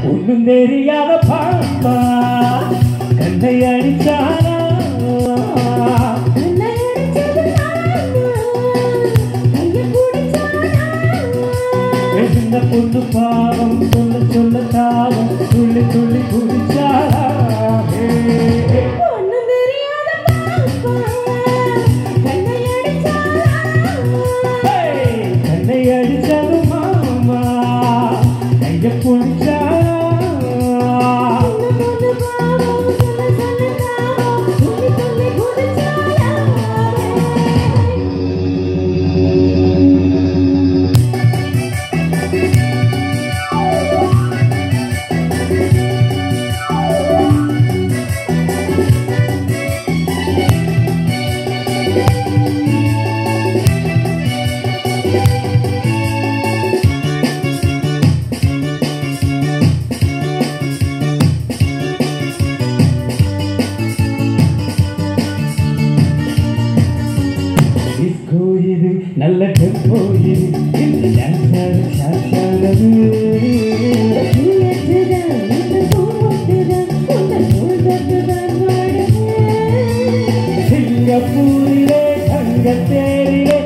ஒன்றும் தெரியாத பாப்பா கண்ணை அடிச்சானா கண்ணை அடிச்சது நானா, கையை பிடிச்சானா? எழுந்த பொண்ணு பாவம் சொல்ல சொல்ல தாவம் துள்ளி துள்ளி குடிச்சாரா ஒண்ணும் தெரியாத பாப்பா, கண்ணை அடிச்சானா? கண்ணை அடிச்சது மாமா கைய பிடிச்சாரா சின்ன பொண்ணு பாவம், சொல்ல சொல்ல தாவம், துள்ளி துள்ளி குதிச்சாளா? டிஸ்கோ இது நல்ல டெம்போ இது இந்த டான்ஸர் சாச்சானது நீயற்றுதான், இந்த பூமுட்டுதான், உங்கள் தோள்பட்டுதான் வாடுது. சிங்கப்பூரிலே தங்கத்தேரிலே